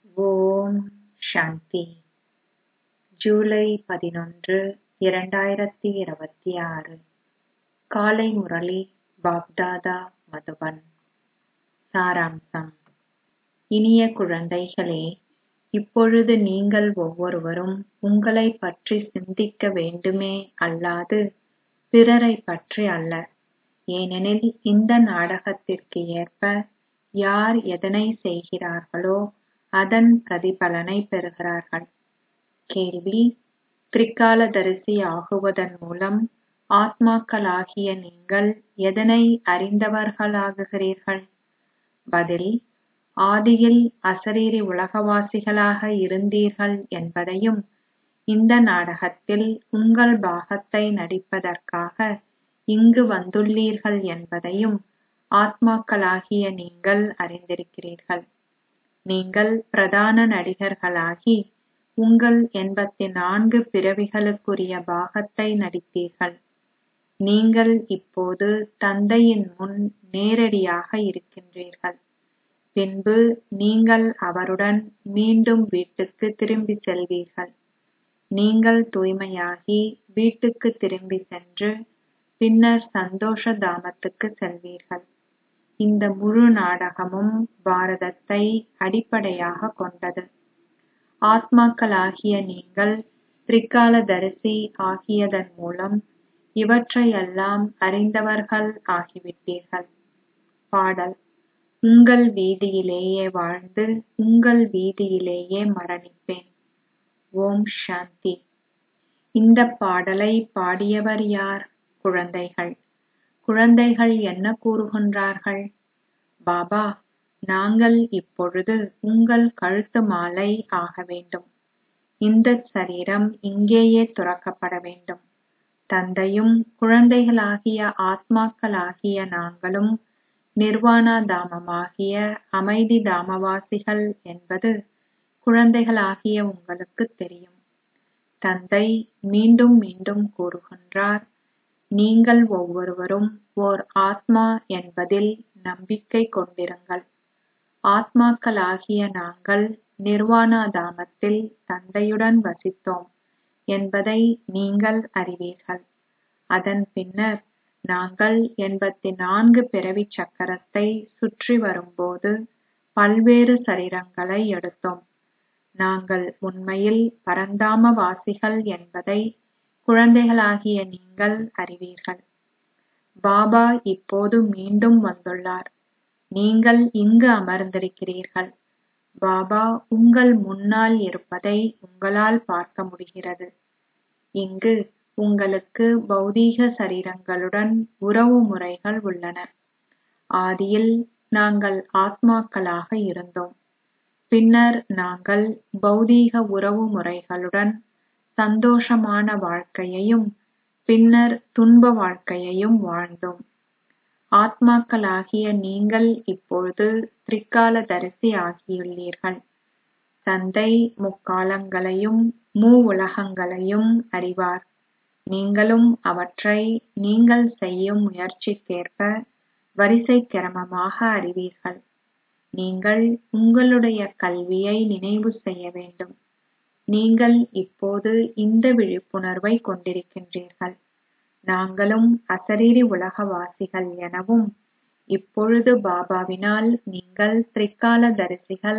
ஓம் சாந்தி ஜூலை பதினொன்று இரண்டாயிரத்தி இருபத்தி ஆறு காலை முரளி பாப்தாதா மதுபன் சாராம்சம் இனிய குழந்தைகளே இப்பொழுது நீங்கள் ஒவ்வொருவரும் உங்களைப் பற்றி சிந்திக்க வேண்டுமே அல்லாது பிறரைப் பற்றி அல்ல ஏனெனில் இந்த நாடகத்திற்கு ஏற்ப யார் எதனை செய்கிறார்களோ அதன் பிரதிபலனை பெறுகிறார்கள் கேள்வி திரிகாலதரிசி ஆகுவதன் மூலம் ஆத்மாக்களாகிய நீங்கள் எதனை அறிந்தவர்களாகுகிறீர்கள் பதில் ஆதியில் அசரீரி உலகவாசிகளாக இருந்தீர்கள் என்பதையும் இந்த நாடகத்தில் உங்கள் பாகத்தை நடிப்பதற்காக இங்கு வந்துள்ளீர்கள் என்பதையும் ஆத்மாக்களாகிய நீங்கள் அறிந்திருக்கிறீர்கள் நீங்கள் பிரதான நடிகர்களாகி உங்கள் எண்பத்தி நான்கு பிறவிகளுக்குரிய பாகத்தை நடித்தீர்கள் நீங்கள் இப்போது தந்தையின் முன் நேரடியாக இருக்கின்றீர்கள் பின்பு நீங்கள் அவருடன் மீண்டும் வீட்டுக்கு திரும்பி செல்வீர்கள் நீங்கள் தூய்மையாகி வீட்டுக்கு திரும்பி சென்று பின்னர் சந்தோஷ தாமத்துக்கு செல்வீர்கள் இந்த முழு நாடகமும் பாரதத்தை அடிப்படையாக கொண்டது ஆத்மாக்களாகிய நீங்கள் திரிகாலதரிசி ஆகியதன் மூலம் இவற்றையெல்லாம் அறிந்தவர்கள் ஆகிவிட்டீர்கள் பாடல் உங்கள் வீதியிலேயே வாழ்ந்து உங்கள் வீதியிலேயே மரணிப்பேன் ஓம் சாந்தி இந்த பாடலை பாடியவர் யார் குழந்தைகள் குழந்தைகள் என்ன கூறுகின்றார்கள் பாபா நாங்கள் இப்பொழுது உங்கள் கழுத்து மாலை ஆக வேண்டும் இந்த சரீரம் இங்கேயே துறக்கப்பட வேண்டும் தந்தையும் குழந்தைகளாகிய ஆத்மாக்களாகிய நாங்களும் நிர்வாணா தாமமாகிய அமைதி தாமவாசிகள் என்பது குழந்தைகளாகிய உங்களுக்கு தெரியும் தந்தை மீண்டும் மீண்டும் கூறுகின்றார் நீங்கள் ஒவ்வொருவரும் ஓர் ஆத்மா என்பதில் நம்பிக்கை கொண்டிருங்கள் ஆத்மாக்களாகிய நாங்கள் நிர்வாணா தாமத்தில் தந்தையுடன் வசித்தோம் என்பதை நீங்கள் அறிவீர்கள் அதன் பின்னர் நாங்கள் எண்பத்தி நான்கு பிறவி சக்கரத்தை சுற்றி வரும்போது பல்வேறு சரீரங்களை எடுத்தோம் நாங்கள் உண்மையில் பரந்தாம வாசிகள் என்பதை குழந்தைகளாகிய நீங்கள் அறிவீர்கள் பாபா இப்போது மீண்டும் வந்துள்ளார் நீங்கள் இங்கு அமர்ந்திருக்கிறீர்கள் பாபா உங்கள் முன்னால் இருப்பதை உங்களால் பார்க்க முடிகிறது இங்கு உங்களுக்கு பௌதீக சரீரங்களுடன் உறவு முறைகள் உள்ளன ஆதியில் நாங்கள் ஆத்மாக்களாக இருந்தோம் பின்னர் நாங்கள் பௌதீக உறவு முறைகளுடன் சந்தோஷமான வாழ்க்கையையும் பின்னர் துன்ப வாழ்க்கையையும் வாழ்ந்தோம் ஆத்மாக்களாகிய நீங்கள் இப்பொழுது திரிகாலதரிசி ஆகியுள்ளீர்கள் தந்தை முக்காலங்களையும் மூ உலகங்களையும் அறிவார் நீங்களும் அவற்றை நீங்கள் செய்யும் முயற்சிக்கேற்ப வரிசை கிரமமாக அறிவீர்கள் நீங்கள் உங்களுடைய கல்வியை நினைவு செய்ய வேண்டும் நீங்கள் இப்போது இந்த விழிப்புணர்வை கொண்டிருக்கின்றீர்கள் நாங்களும் அசரீரி உலகவாசிகள் எனவும் இப்பொழுது பாபாவினால் நீங்கள் திரிகாலதரிசிகள்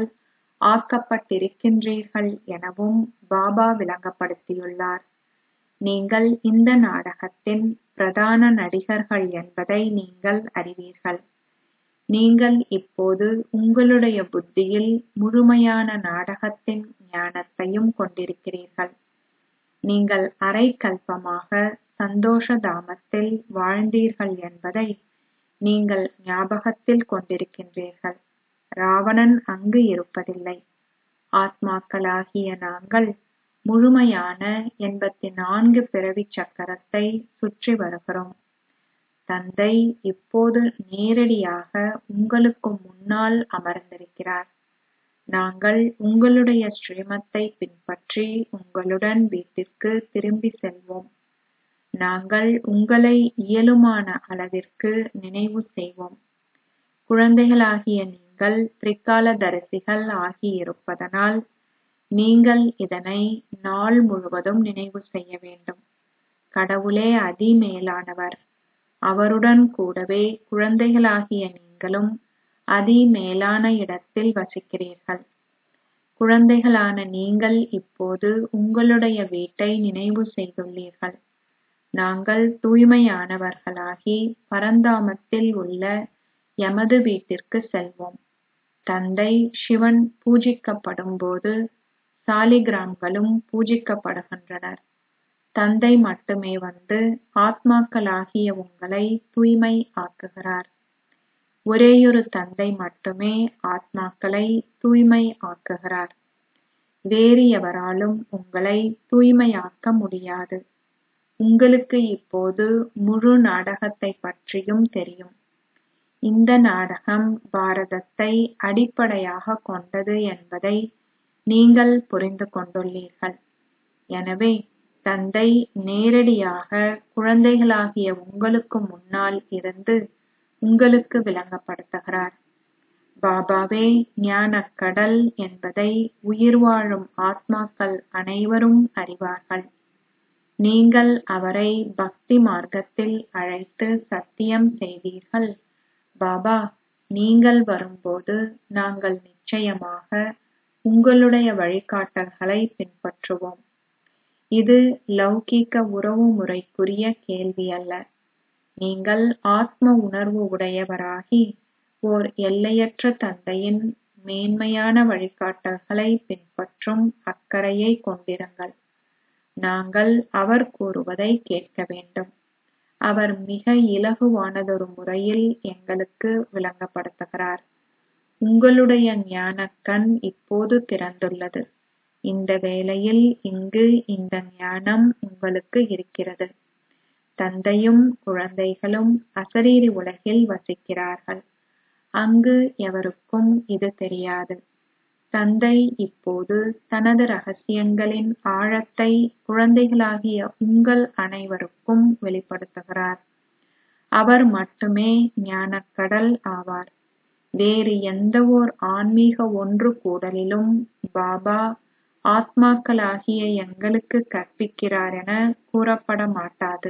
ஆக்கப்பட்டிருக்கின்றீர்கள் எனவும் பாபா விளங்கப்படுத்தியுள்ளார் நீங்கள் இந்த நாடகத்தின் பிரதான நடிகர்கள் என்பதை நீங்கள் அறிவீர்கள் நீங்கள் இப்போது உங்களுடைய புத்தியில் முழுமையான நாடகத்தின் ஞானத்தையும் கொண்டிருக்கிறீர்கள் நீங்கள் அரை கல்பமாக சந்தோஷ தாமத்தில் வாழ்ந்தீர்கள் என்பதை நீங்கள் ஞாபகத்தில் கொண்டிருக்கின்றீர்கள் ராவணன் அங்கு இருப்பதில்லை ஆத்மாக்களாகிய நாங்கள் முழுமையான எண்பத்தி நான்கு பிறவி சக்கரத்தை சுற்றி வருகிறோம் தந்தை இப்போது நேரடியாக உங்களுக்கு முன்னால் அமர்ந்திருக்கிறார் நாங்கள் உங்களுடைய ஸ்ரீமத்தை பின்பற்றி உங்களுடன் வீட்டிற்கு திரும்பி செல்வோம் நாங்கள் உங்களை இயலுமான அளவிற்கு நினைவு செய்வோம் குழந்தைகளாகிய நீங்கள் திரிகாலதரிசிகள் ஆகியிருப்பதனால் நீங்கள் இதனை நாள் முழுவதும் நினைவு செய்ய வேண்டும் கடவுளே அதிமேலானவர் அவருடன் கூடவே குழந்தைகளாகிய நீங்களும் அதிமேலான இடத்தில் வசிக்கிறீர்கள் குழந்தைகளான நீங்கள் இப்போது உங்களுடைய வீட்டை நினைவு செய்துள்ளீர்கள் நாங்கள் தூய்மையானவர்களாகி பரந்தாமத்தில் உள்ள எமது வீட்டிற்கு செல்வோம் தந்தை சிவன் பூஜிக்கப்படும்போது சாலிகிராம்களும் பூஜிக்கப்படுகின்றனர் தந்தை மட்டுமே வந்து ஆத்மாக்களாகிய உங்களை தூய்மை ஆக்குகிறார் ஒரேயொரு தந்தை மட்டுமே ஆத்மாக்களை தூய்மை ஆக்குகிறார் வேறு எவராலும் உங்களை தூய்மையாக்க முடியாது உங்களுக்கு இப்போது முழு நாடகத்தை பற்றியும் தெரியும் இந்த நாடகம் பாரதத்தை அடிப்படையாக கொண்டது என்பதை நீங்கள் புரிந்து கொண்டுள்ளீர்கள் எனவே தந்தை நேரடியாக குழந்தைகளாகிய உங்களுக்கு முன்னால் இருந்து உங்களுக்கு விளங்கப்படுத்துகிறார் பாபாவே ஞானக் கடல் என்பதை உயிர் வாழும் ஆத்மாக்கள் அனைவரும் அறிவார்கள் நீங்கள் அவரை பக்தி மார்க்கத்தில் அழைத்து சத்தியம் செய்தீர்கள் பாபா நீங்கள் வரும்போது நாங்கள் நிச்சயமாக உங்களுடைய வழிகாட்டல்களை பின்பற்றுவோம் இது லௌகீக உறவு முறைக்குரிய கேள்வி அல்ல நீங்கள் ஆத்ம உணர்வு உடையவராகி ஓர் எல்லையற்ற தந்தையின் மேன்மையான வழிகாட்டல்களை பின்பற்றும் அக்கறையை கொண்டிருங்கள் நாங்கள் அவர் கூறுவதை கேட்க வேண்டும் அவர் மிக இலகுவானதொரு முறையில் எங்களுக்கு விளங்கப்படுத்துகிறார் உங்களுடைய ஞானக் கண் இப்போது திறந்துள்ளது இந்த வேளையில் இங்கு இந்த ஞானம் உங்களுக்கு இருக்கிறது தந்தையும் குழந்தைகளும் அசரீரி உலகில் வசிக்கிறார்கள் அங்கு எவருக்கும் இது தெரியாது தந்தை இப்போது தனது ரகசியங்களின் ஆழத்தை குழந்தைகளாகிய உங்கள் அனைவருக்கும் வெளிப்படுத்துகிறார் அவர் மட்டுமே ஞானக்கடல் ஆவார் வேறு எந்தவோர் ஆன்மீக ஒன்று கூடலிலும் பாபா ஆத்மாக்களாகிய எங்களுக்கு கற்பிக்கிறார் என கூறப்பட மாட்டாது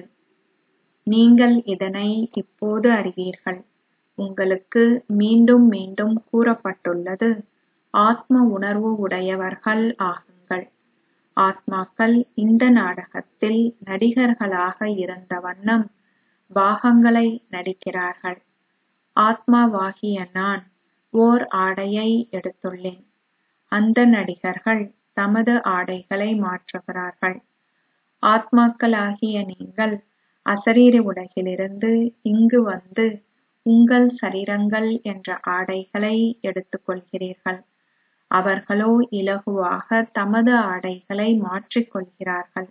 நீங்கள் இதனை இப்போது அறிவீர்கள் உங்களுக்கு மீண்டும் மீண்டும் கூறப்பட்டுள்ளது ஆத்ம உணர்வு உடையவர்கள் ஆகுங்கள் ஆத்மாக்கள் இந்த நாடகத்தில் நடிகர்களாக இருந்த வண்ணம் பாகங்களை நடிக்கிறார்கள் ஆத்மாவாகிய நான் ஓர் ஆடையை எடுத்துள்ளேன் அந்த நடிகர்கள் தமது ஆடைகளை மாற்றுகிறார்கள் ஆத்மாக்களாகிய நீங்கள் அசரீர உலகிலிருந்து இங்கு வந்து உங்கள் சரீரங்கள் என்ற ஆடைகளை எடுத்துக்கொள்கிறீர்கள் அவர்களோ இலகுவாக தமது ஆடைகளை மாற்றிக் கொள்கிறார்கள்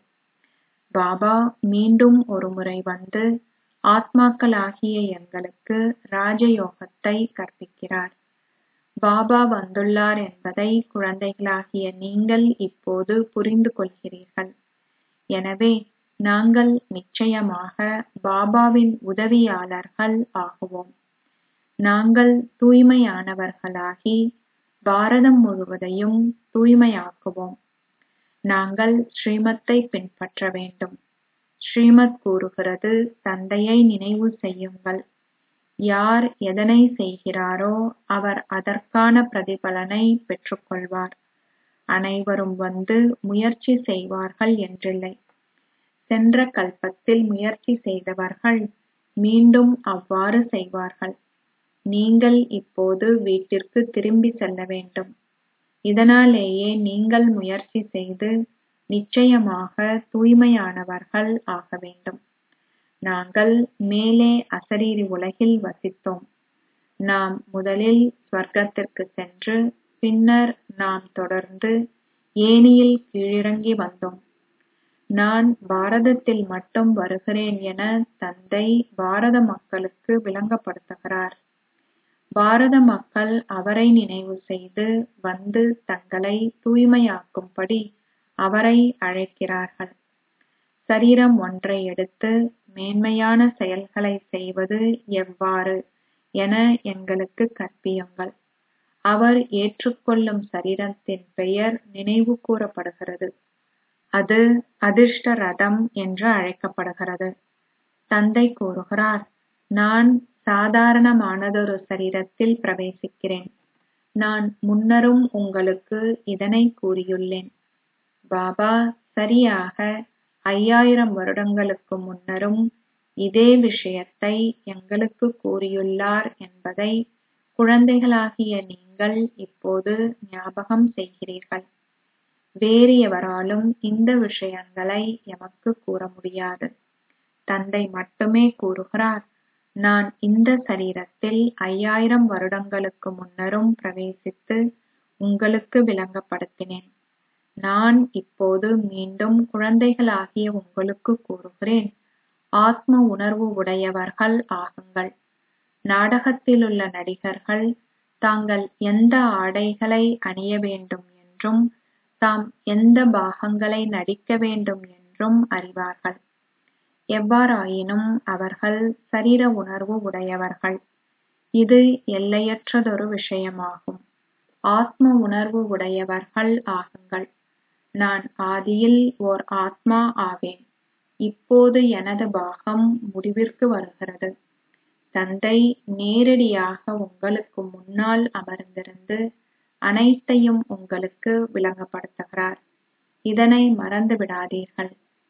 பாபா மீண்டும் ஒருமுறை வந்து ஆத்மாக்களாகிய எங்களுக்கு ராஜயோகத்தை கற்பிக்கிறார் பாபா வந்துள்ளார் என்பதை குழந்தைகளாகிய நீங்கள் இப்போது புரிந்து கொள்கிறீர்கள் எனவே நாங்கள் நிச்சயமாக பாபாவின் உதவியாளர்கள் ஆகுவோம் நாங்கள் தூய்மையானவர்களாகி பாரதம் முழுவதையும் தூய்மையாக்குவோம் நாங்கள் ஸ்ரீமத்தை பின்பற்ற வேண்டும் ஸ்ரீமத் கூறுகிறது தந்தையை நினைவு செய்யுங்கள் யார் எதனை செய்கிறாரோ அவர் அதற்கான பிரதிபலனை பெற்றுக்கொள்வார் அனைவரும் வந்து முயற்சி செய்வார்கள் என்றில்லை சென்ற கல்பத்தில் முயற்சி செய்தவர்கள் மீண்டும் அவ்வாறு செய்வார்கள் நீங்கள் இப்போது வீட்டிற்கு திரும்பி செல்ல வேண்டும் இதனாலேயே நீங்கள் முயற்சி செய்து நிச்சயமாக தூய்மையானவர்கள் ஆக வேண்டும் நாங்கள் மேலே அசரீரி உலகில் வசித்தோம் நாம் முதலில் ஸ்வர்க்கத்திற்கு சென்று பின்னர் நாம் தொடர்ந்து ஏனியில் கீழிறங்கி வந்தோம் நான் பாரதத்தில் மட்டும் வருகிறேன் என தந்தை பாரத மக்களுக்கு விளங்கப்படுத்துகிறார் பாரத மக்கள் அவரை நினைவு செய்து வந்து தங்களை தூய்மையாக்கும்படி அவரை அழைக்கிறார்கள் சரீரம் ஒன்றை எடுத்து மேன்மையான செயல்களை செய்வது எவ்வாறு என எங்களுக்கு கற்பியுங்கள் அவர் ஏற்றுக்கொள்ளும் சரீரத்தின் பெயர் நினைவு கூறப்படுகிறது அது அதிர்ஷ்ட ரதம் என்று அழைக்கப்படுகிறது தந்தை கூறுகிறார் நான் சாதாரணமானதொரு சரீரத்தில் பிரவேசிக்கிறேன் நான் முன்னரும் உங்களுக்கு இதனை கூறியுள்ளேன் பாபா சரியாக ஐயாயிரம் வருடங்களுக்கு முன்னரும் இதே விஷயத்தை எங்களுக்கு கூறியுள்ளார் என்பதை குழந்தைகளாகிய நீங்கள் இப்போது ஞாபகம் செய்கிறீர்கள் வேறு எவராலும் இந்த விஷயங்களை எமக்கு கூற முடியாது தந்தை மட்டுமே கூறுகிறார் நான் இந்த சரீரத்தில் ஐயாயிரம் வருடங்களுக்கு முன்னரும் பிரவேசித்து உங்களுக்கு விளங்கப்படுத்தினேன் நான் இப்போது மீண்டும் குழந்தைகளாகிய உங்களுக்கு கூறுகிறேன் ஆத்ம உணர்வு உடையவர்கள் ஆகுங்கள் நாடகத்திலுள்ள நடிகர்கள் தாங்கள் எந்த ஆடைகளை அணிய வேண்டும் என்றும் தாம் எந்த பாகங்களை நடிக்க வேண்டும் என்றும் அறிவார்கள் எவ்வாறாயினும் அவர்கள் சரீர உணர்வு உடையவர்கள் இது எல்லையற்றதொரு விஷயமாகும் ஆத்ம உணர்வு உடையவர்கள் ஆகுங்கள் நான் ஆதியில் ஓர் ஆத்மா ஆவேன் இப்போது எனது பாகம் முடிவிற்கு வருகிறது தந்தை நேரடியாக உங்களுக்கு முன்னால் அமர்ந்திருந்து அனைத்தையும் உங்களுக்கு விளங்கப்படுத்துகிறார் இதனை மறந்து விடாதீர்கள்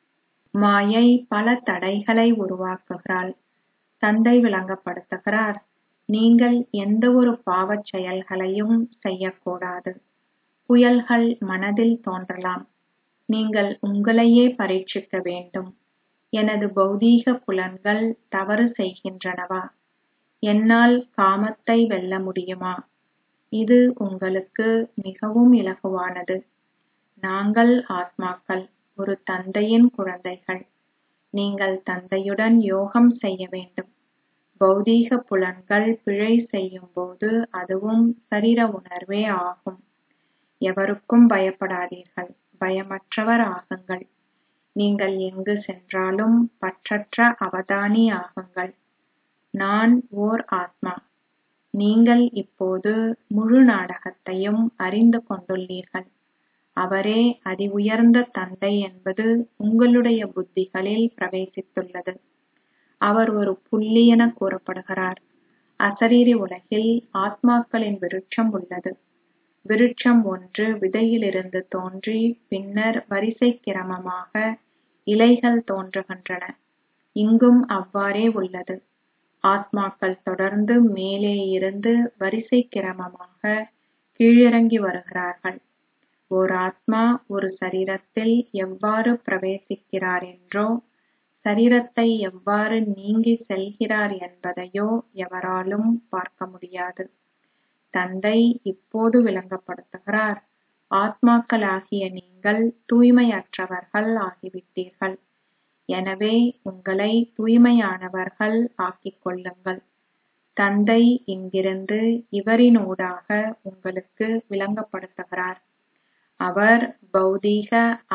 மாயை பல தடைகளை உருவாக்குகிறாள் தந்தை விளங்கப்படுத்துகிறார் நீங்கள் எந்த ஒரு பாவச் செயல்களையும் செய்யக்கூடாது புயல்கள் மனதில் தோன்றலாம் நீங்கள் உங்களையே பரீட்சிக்க வேண்டும் எனது பௌதீக புலன்கள் தவறு செய்கின்றனவா என்னால் காமத்தை வெல்ல முடியுமா இது உங்களுக்கு மிகவும் இலகுவானது நாங்கள் ஆத்மாக்கள் ஒரு தந்தையின் குழந்தைகள் நீங்கள் தந்தையுடன் யோகம் செய்ய வேண்டும் பௌதீக புலன்கள் பிழை செய்யும் போது அதுவும் சரீர உணர்வே ஆகும் எவருக்கும் பயப்படாதீர்கள் பயமற்றவர் ஆகுங்கள் நீங்கள் எங்கு சென்றாலும் பற்றற்ற அவதானி ஆகுங்கள் நான் ஓர் ஆத்மா நீங்கள் இப்போது முழு நாடகத்தையும் அறிந்து கொண்டுள்ளீர்கள் அவரே அதி உயர்ந்த தந்தை என்பது உங்களுடைய புத்திகளில் பிரவேசித்துள்ளது அவர் ஒரு புள்ளி என கூறப்படுகிறார் அசரீரி உலகில் ஆத்மாக்களின் விருட்சம் உள்ளது விருட்சம் ஒன்று விதையிலிருந்து தோன்றி பின்னர் வரிசை கிரமமாக இலைகள் தோன்றுகின்றன இங்கும் அவ்வாறே உள்ளது ஆத்மாக்கள் தொடர்ந்து மேலே இருந்து வரிசை கிரமமாக கீழிறங்கி வருகிறார்கள் ஓர் ஆத்மா ஒரு சரீரத்தில் எவ்வாறு பிரவேசிக்கிறார் என்றோ சரீரத்தை எவ்வாறு நீங்கி செல்கிறார் என்பதையோ எவராலும் பார்க்க முடியாது தந்தை இப்போது விளங்கப்படுத்துகிறார் ஆத்மாக்களாகிய நீங்கள் தூய்மையற்றவர்கள் ஆகிவிட்டீர்கள் எனவே உங்களை தூய்மையானவர்கள் ஆக்கிக் கொள்ளுங்கள் தந்தை இங்கிருந்து இவரினூடாக உங்களுக்கு விளங்கப்படுத்துகிறார் அவர் பௌதீக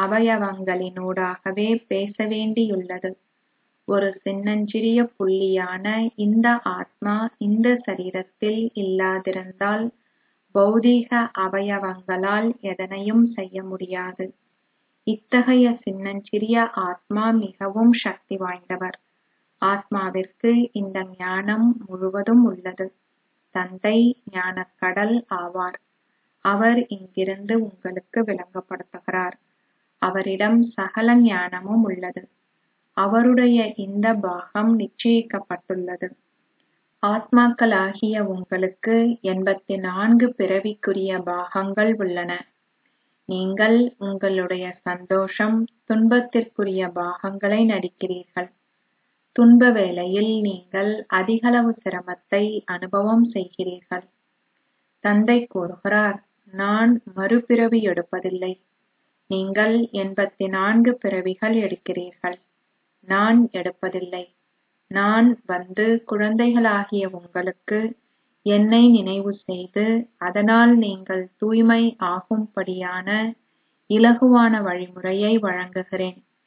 அவயவங்களினூடாகவே பேச வேண்டியுள்ளது ஒரு சின்னஞ்சிறிய புள்ளியான இந்த ஆத்மா இந்த சரீரத்தில் இல்லாதிருந்தால் பௌதீக அவயவங்களால் எதனையும் செய்ய முடியாது இத்தகைய சின்னஞ்சிறிய ஆத்மா மிகவும் சக்தி வாய்ந்தவர் ஆத்மாவிற்கு இந்த ஞானம் முழுவதும் உள்ளது தந்தை ஞானக்கடல் ஆவார் அவர் இங்கிருந்து உங்களுக்கு விளங்கப்படுத்துகிறார் அவரிடம் சகல ஞானமும் உள்ளது அவருடைய இந்த பாகம் நிச்சயிக்கப்பட்டுள்ளது ஆத்மாக்களாகிய உங்களுக்கு எண்பத்தி நான்கு பிறவிக்குரிய பாகங்கள் உள்ளன நீங்கள் உங்களுடைய சந்தோஷம் துன்பத்திற்குரிய பாகங்களை நடிக்கிறீர்கள் துன்ப வேளையில் நீங்கள் அதிகளவு சிரமத்தை அனுபவம் செய்கிறீர்கள் தந்தை கூறுகிறார் நான் மறுபிறவி எடுப்பதில்லை நீங்கள் எண்பத்தி நான்கு பிறவிகள் எடுக்கிறீர்கள் நான் எடுப்பதில்லை நான் வந்து குழந்தைகளாகிய உங்களுக்கு என்னை நினைவு செய்து அதனால் நீங்கள் தூய்மை ஆகும்படியான இலகுவான வழிமுறையை வழங்குகிறேன்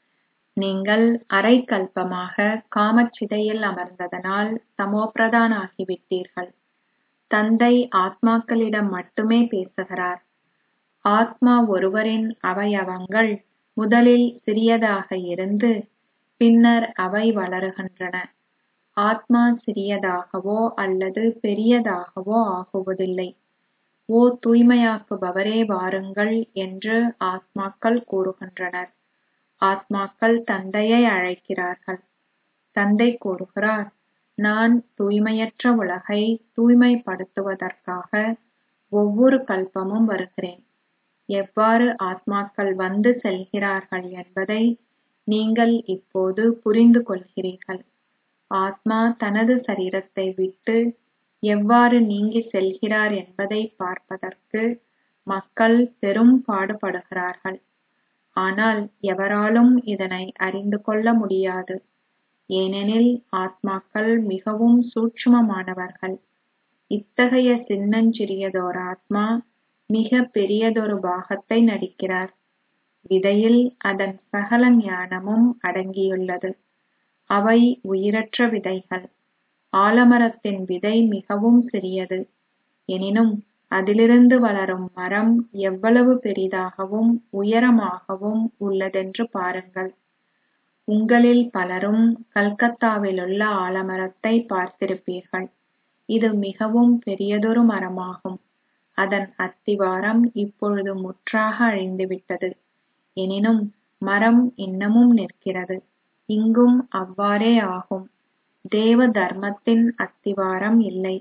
நீங்கள் அரை கல்பமாக காமச்சிதையில் அமர்ந்ததனால் தமோபிரதான் ஆகிவிட்டீர்கள் தந்தை ஆத்மாக்களிடம் மட்டுமே பேசுகிறார் ஆத்மா ஒருவரின் அவயவங்கள் முதலில் சிறியதாக இருந்து பின்னர் அவை வளருகின்றன ஆத்மா சிறியதாகவோ அல்லது பெரியதாகவோ ஆகுவதில்லை ஓ தூய்மையாக்குபவரே வாருங்கள் என்று ஆத்மாக்கள் கூறுகின்றனர் ஆத்மாக்கள் தந்தையை அழைக்கிறார்கள் தந்தை கூறுகிறார் நான் தூய்மையற்ற உலகை தூய்மைப்படுத்துவதற்காக ஒவ்வொரு கல்பமும் வருகிறேன் எவ்வாறு ஆத்மாக்கள் வந்து செல்கிறார்கள் என்பதை நீங்கள் இப்போது புரிந்து கொள்கிறீர்கள் ஆத்மா தனது சரீரத்தை விட்டு எவ்வாறு நீங்கி செல்கிறார் என்பதை பார்ப்பதற்கு மக்கள் பெரும் பாடுபடுகிறார்கள் ஆனால் எவராலும் இதனை அறிந்து கொள்ள முடியாது ஏனெனில் ஆத்மாக்கள் மிகவும் சூட்சுமமானவர்கள் இத்தகைய சின்னஞ்சிறியதோர் ஆத்மா மிக பெரியதொரு பாகத்தை நடிக்கிறார் விதையில் அதன் சகல ஞானமும் அடங்கியுள்ளது அவை உயிரற்ற விதைகள் ஆலமரத்தின் விதை மிகவும் சிறியது எனினும் அதிலிருந்து வளரும் மரம் எவ்வளவு பெரிதாகவும் உயரமாகவும் உள்ளதென்று பாருங்கள் உங்களில் பலரும் கல்கத்தாவிலுள்ள ஆலமரத்தை பார்த்திருப்பீர்கள் இது மிகவும் பெரியதொரு மரமாகும் அதன் அத்திவாரம் இப்பொழுது முற்றாக அழிந்துவிட்டது எனினும் மரம் இன்னமும் நிற்கிறது இங்கும் அவ்வாறே ஆகும் தேவ தர்மத்தின் அத்திவாரம் இல்லை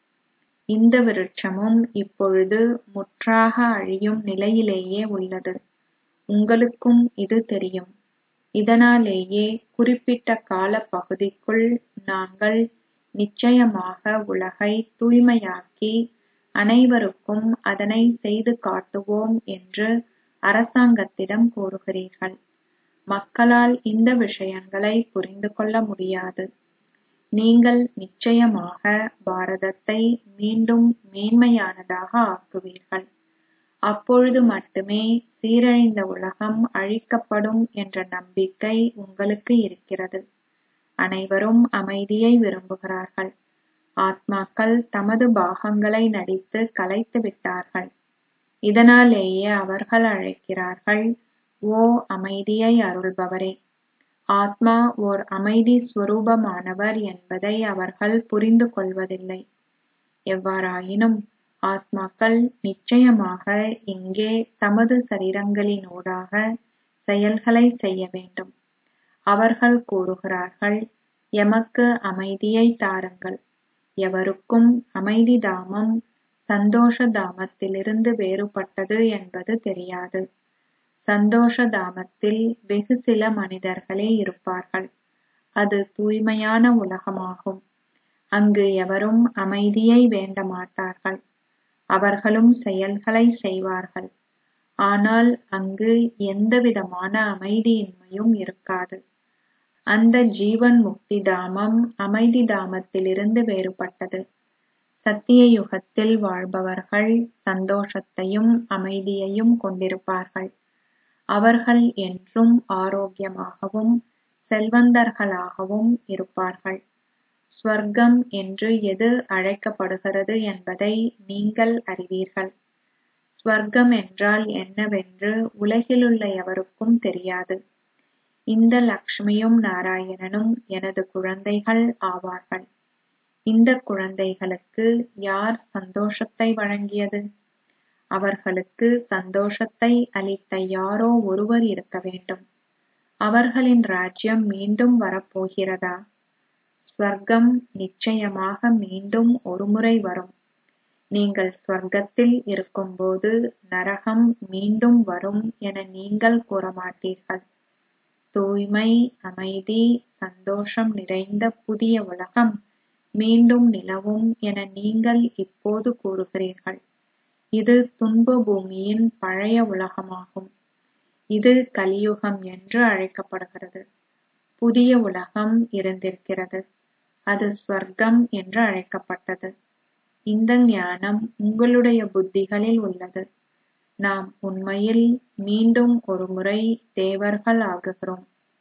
இந்த விருட்சமும் இப்பொழுது முற்றாக அழியும் நிலையிலேயே உள்ளது உங்களுக்கும் இது தெரியும் இதனாலேயே குறிப்பிட்ட கால பகுதிக்குள் நாங்கள் நிச்சயமாக உலகை தூய்மையாக்கி அனைவருக்கும் அதனை செய்து காட்டுவோம் என்று அரசாங்கத்திடம் கூறுகிறீர்கள் மக்களால் இந்த விஷயங்களை புரிந்து கொள்ள முடியாது நீங்கள் நிச்சயமாக பாரதத்தை மீண்டும் மேன்மையானதாக ஆக்குவீர்கள் அப்பொழுது மட்டுமே சீரழிந்த உலகம் அழிக்கப்படும் என்ற நம்பிக்கை உங்களுக்கு இருக்கிறது அனைவரும் அமைதியை விரும்புகிறார்கள் ஆத்மாக்கள் தமது பாகங்களை நடித்து கலைத்து விட்டார்கள் இதனாலேயே அவர்கள் அழைக்கிறார்கள் ஓ அமைதியை அருள்பவரே ஆத்மா ஓர் அமைதி ஸ்வரூபமானவர் என்பதை அவர்கள் புரிந்து கொள்வதில்லை எவ்வாறாயினும் ஆத்மாக்கள் நிச்சயமாக இங்கே தமது சரீரங்களினூடாக செயல்களை செய்ய வேண்டும் அவர்கள் கூறுகிறார்கள் எமக்கு அமைதியை தாருங்கள் எவருக்கும் அமைதி தாமம் சந்தோஷ தாமத்திலிருந்து வேறுபட்டது என்பது தெரியாது சந்தோஷ தாமத்தில் வெகு சில மனிதர்களே இருப்பார்கள் அது தூய்மையான உலகமாகும் அங்கு எவரும் அமைதியை வேண்ட மாட்டார்கள் அவர்களும் செயல்களை செய்வார்கள் ஆனால் அங்கு எந்தவிதமான அமைதியின்மையும் இருக்காது அந்த ஜீவன் முக்தி தாமம் அமைதி தாமத்திலிருந்து வேறுபட்டது சத்திய யுகத்தில் வாழ்பவர்கள் சந்தோஷத்தையும் அமைதியையும் கொண்டிருப்பார்கள் அவர்கள் என்றும் ஆரோக்கியமாகவும் செல்வந்தர்களாகவும் இருப்பார்கள் ஸ்வர்க்கம் என்று எது அழைக்கப்படுகிறது என்பதை நீங்கள் அறிவீர்கள் ஸ்வர்க்கம் என்றால் என்னவென்று உலகிலுள்ள எவருக்கும் தெரியாது இந்த லக்ஷ்மியும் நாராயணனும் எனது குழந்தைகள் ஆவார்கள் இந்த குழந்தைகளுக்கு யார் சந்தோஷத்தை வழங்கியது அவர்களுக்கு சந்தோஷத்தை அளித்த யாரோ ஒருவர் இருக்க வேண்டும் அவர்களின் ராஜ்யம் மீண்டும் வரப்போகிறதா ஸ்வர்க்கம் நிச்சயமாக மீண்டும் ஒருமுறை வரும் நீங்கள் ஸ்வர்க்கத்தில் இருக்கும்போது நரகம் மீண்டும் வரும் என நீங்கள் கூறமாட்டீர்கள் தூய்மை அமைதி சந்தோஷம் நிறைந்த புதிய உலகம் மீண்டும் நிலவும் என நீங்கள் இப்போது கூறுகிறீர்கள் இது துன்ப பூமியின் பழைய உலகமாகும் இது கலியுகம் என்று அழைக்கப்படுகிறது புதிய உலகம் இருந்திருக்கிறது அது ஸ்வர்க்கம் என்று அழைக்கப்பட்டது இந்த ஞானம் உங்களுடைய புத்திகளில் உள்ளது நாம் உண்மையில் மீண்டும் ஒருமுறை தேவர்கள் ஆகுகிறோம்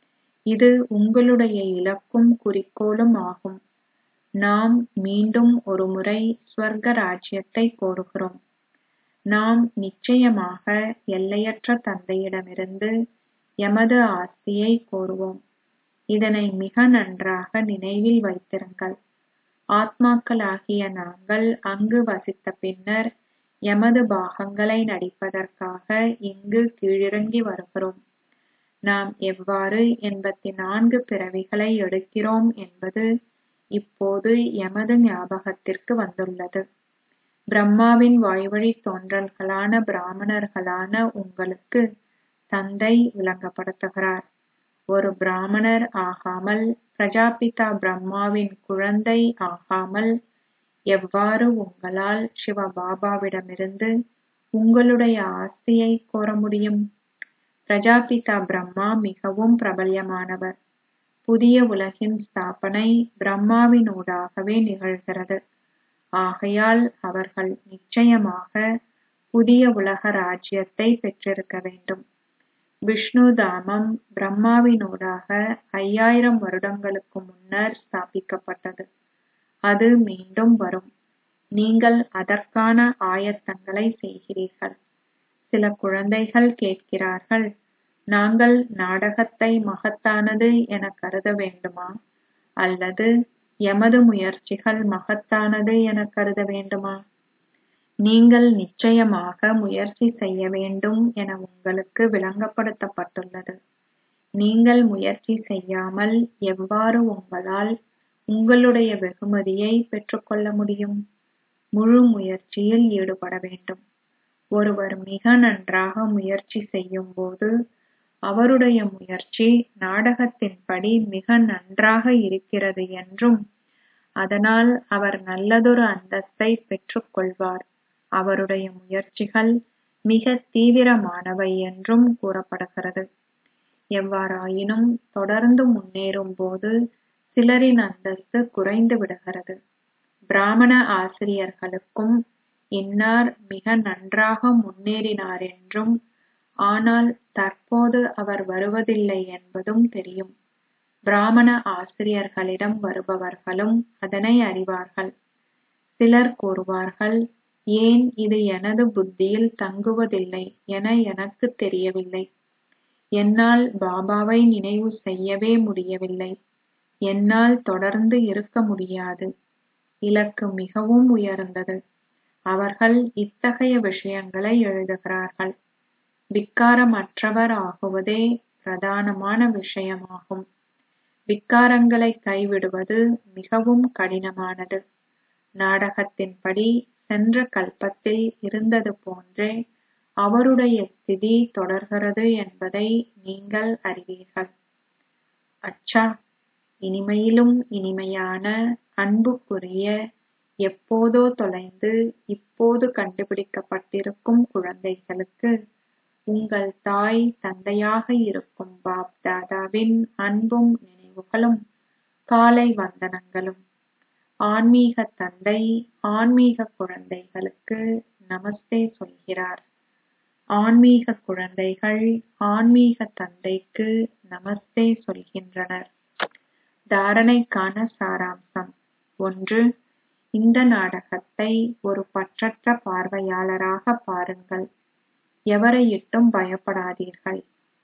இது உங்களுடைய இலக்கும் குறிக்கோளும் ஆகும் நாம் மீண்டும் ஒருமுறை ஸ்வர்க ராஜ்யத்தை கோருகிறோம் நாம் நிச்சயமாக எல்லையற்ற தந்தையிடமிருந்து எமது ஆஸ்தியை கோருவோம் இதனை மிக நன்றாக நினைவில் வைத்திருங்கள் ஆத்மாக்களாகிய நாங்கள் அங்கு வசித்த பின்னர் எமது பாகங்களை நடிப்பதற்காக இங்கு கீழிறங்கி வருகிறோம் நாம் எவ்வாறு எண்பத்தி நான்கு பிறவிகளை எடுக்கிறோம் என்பது இப்போது எமது ஞாபகத்திற்கு வந்துள்ளது பிரம்மாவின் வாய்வழி தோன்றல்களான பிராமணர்களான உங்களுக்கு தந்தை விளங்கப்படுத்துகிறார் ஒரு பிராமணர் ஆகாமல் பிரஜாபிதா பிரம்மாவின் குழந்தை ஆகாமல் எவ்வாறு உங்களால் சிவபாபாவிடமிருந்து உங்களுடைய ஆஸ்தியை கோர முடியும் பிரஜாபிதா பிரம்மா மிகவும் பிரபல்யமானவர் புதிய உலகின் ஸ்தாபனை பிரம்மாவினூடாகவே நிகழ்கிறது ஆகையால் அவர்கள் நிச்சயமாக புதிய உலக ராஜ்யத்தை பெற்றிருக்க வேண்டும் விஷ்ணு தாமம் பிரம்மாவினூடாக ஐயாயிரம் வருடங்களுக்கு முன்னர் ஸ்தாபிக்கப்பட்டது அது மீண்டும் வரும் நீங்கள் அதற்கான ஆயத்தங்களை செய்கிறீர்கள் சில குழந்தைகள் கேட்கிறார்கள் நாங்கள் நாடகத்தை மகத்தானது என கருத வேண்டுமா அல்லது எமது முயற்சிகள் மகத்தானது என கருத வேண்டுமா நீங்கள் நிச்சயமாக முயற்சி செய்ய வேண்டும் என உங்களுக்கு விளங்கப்படுத்தப்பட்டுள்ளது நீங்கள் முயற்சி செய்யாமல் எவ்வாறு உங்களால் உங்களுடைய வெகுமதியை பெற்றுக்கொள்ள முடியும் முழு முயற்சியில் ஈடுபட வேண்டும் ஒருவர் மிக நன்றாக முயற்சி செய்யும் போது அவருடைய முயற்சி நாடகத்தின்படி மிக நன்றாக இருக்கிறது என்றும் அதனால் அவர் நல்லதொரு அந்தஸ்தை பெற்றுக் கொள்வார் அவருடைய முயற்சிகள் மிக தீவிரமானவை என்றும் கூறப்படுகிறது எவ்வாறாயினும் தொடர்ந்து முன்னேறும் போது சிலரின் அந்தஸ்து குறைந்து விடுகிறது பிராமண ஆசிரியர்களுக்கும் இன்னார் மிக நன்றாக முன்னேறினார் என்றும் ஆனால் தற்போது அவர் வருவதில்லை என்பதும் தெரியும் பிராமண ஆசிரியர்களிடம் வருபவர்களும் அதனை அறிவார்கள் சிலர் கூறுவார்கள் ஏன் இது எனது புத்தியில் தங்குவதில்லை என எனக்கு தெரியவில்லை என்னால் பாபாவை நினைவு செய்யவே முடியவில்லை என்னால் தொடர்ந்து இருக்க முடியாது இலக்கு மிகவும் உயர்ந்தது அவர்கள் இத்தகைய விஷயங்களை எழுதுகிறார்கள் விக்காரமற்றவர் ஆகுவதே பிரதானமான விஷயமாகும் விக்காரங்களை கைவிடுவது மிகவும் கடினமானது நாடகத்தின்படி சென்ற கல்பத்தில் இருந்தது போன்றே அவருடைய ஸ்திதி தொடர்கிறது என்பதை நீங்கள் அறிவீர்கள் அச்சா இனிமையிலும் இனிமையான அன்புக்குரிய எப்போதோ தொலைந்து இப்போது கண்டுபிடிக்கப்பட்டிருக்கும் குழந்தைகளுக்கு உங்கள் தாய் தந்தையாக இருக்கும் பாப் தாதாவின் அன்பும் நினைவுகளும் காலை வந்தனங்களும் ஆன்மீக தந்தை ஆன்மீக குழந்தைகளுக்கு நமஸ்தே சொல்கிறார் ஆன்மீக குழந்தைகள் ஆன்மீக தந்தைக்கு நமஸ்தே சொல்கின்றனர் தாரணைக்கான சாராம்சம் ஒன்று இந்த நாடகத்தை ஒரு பற்றற்ற பார்வையாளராக பாருங்கள் எவரையிட்டும் பயப்படாதீர்கள்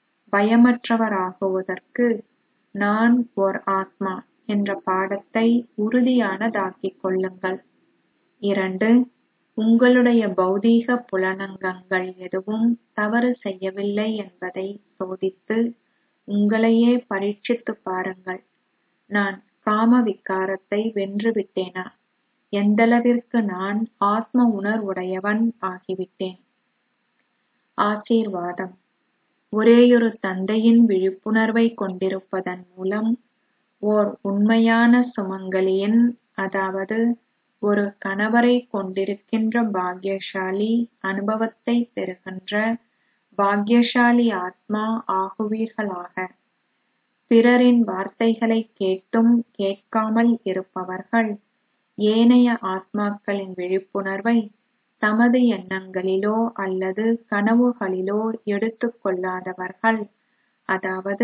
பயமற்றவராகுவதற்கு நான் ஓர் ஆத்மா என்ற பாடத்தை உறுதியானதாக்கிக் கொள்ளுங்கள் இரண்டு உங்களுடைய பௌதீக புலனங்கங்கள் எதுவும் தவறு செய்யவில்லை என்பதை சோதித்து உங்களையே பரீட்சித்துப் பாருங்கள் நான் காம விக்காரத்தை வென்றுவிட்டேனா எந்தளவிற்கு நான் ஆத்ம உணர்வுடையவன் ஆகிவிட்டேன் ஆசீர்வாதம் ஒரேயொரு தந்தையின் விழிப்புணர்வை கொண்டிருப்பதன் மூலம் ஓர் உண்மையான சுமங்கலியின் அதாவது ஒரு கணவரை கொண்டிருக்கின்ற பாக்யசாலி அனுபவத்தை பெறுகின்ற பாக்யசாலி ஆத்மா ஆகுவீர்களாக பிறரின் வார்த்தைகளை கேட்டும் கேட்காமல் இருப்பவர்கள் ஏனைய ஆத்மாக்களின் விழிப்புணர்வை தமது எண்ணங்களிலோ அல்லது கனவுகளிலோ எடுத்துக் கொள்ளாதவர்கள் அதாவது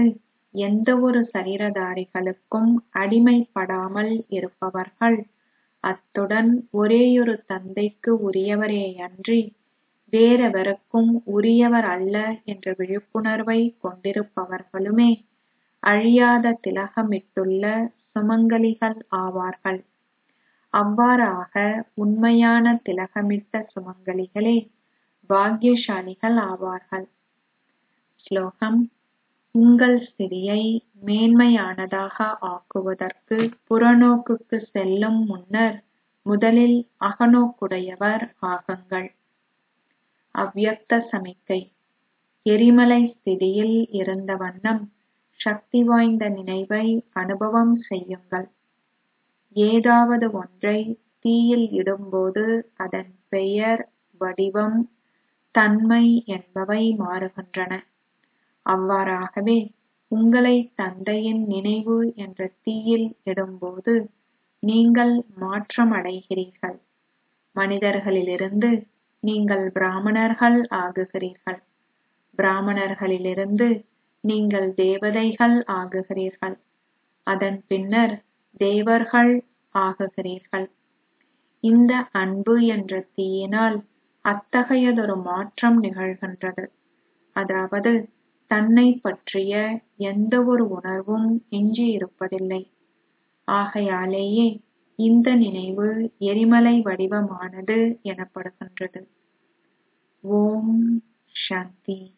எந்தவொரு சரீரதாரிகளுக்கும் அடிமைப்படாமல் இருப்பவர்கள் அத்துடன் ஒரேயொரு தந்தைக்கு உரியவரேயன்றி வேறெவருக்கும் உரியவர் அல்ல என்ற விழிப்புணர்வை கொண்டிருப்பவர்களுமே அழியாத திலகமிட்டுள்ள சுமங்கலிகள் ஆவார்கள் அவ்வாறாக உண்மையான திலகமிட்ட சுமங்கலிகளே பாக்கியசாலிகள் ஆவார்கள் ஸ்லோகம் உங்கள் ஸ்திதியை மேன்மையானதாக ஆக்குவதற்கு புறநோக்குக்கு செல்லும் முன்னர் முதலில் அகநோக்குடையவர் ஆகுங்கள் அவ்யக்த சமிக்கை எரிமலை ஸ்திதியில் இருந்த வண்ணம் சக்தி வாய்ந்த நினைவை அனுபவம் செய்யுங்கள் ஏதாவது ஒன்றை தீயில் இடும்போது அதன் பெயர் வடிவம் தன்மை என்பவை மாறுகின்றன அவ்வாறாகவே உங்களை தந்தையின் நினைவு என்ற தீயில் இடும்போது நீங்கள் மாற்றமடைகிறீர்கள் மனிதர்களிலிருந்து நீங்கள் பிராமணர்கள் ஆகுகிறீர்கள் பிராமணர்களிலிருந்து நீங்கள் தேவதைகள் ஆகுகிறீர்கள் அதன் பின்னர் தேவர்கள் ஆகுகிறீர்கள் இந்த அன்பு என்ற தீயினால் அத்தகையதொரு மாற்றம் நிகழ்கின்றது அதாவது தன்னை பற்றிய எந்தவொரு உணர்வும் எஞ்சியிருப்பதில்லை ஆகையாலேயே இந்த நினைவு எரிமலை வடிவமானது எனப்படுகின்றது ஓம் சாந்தி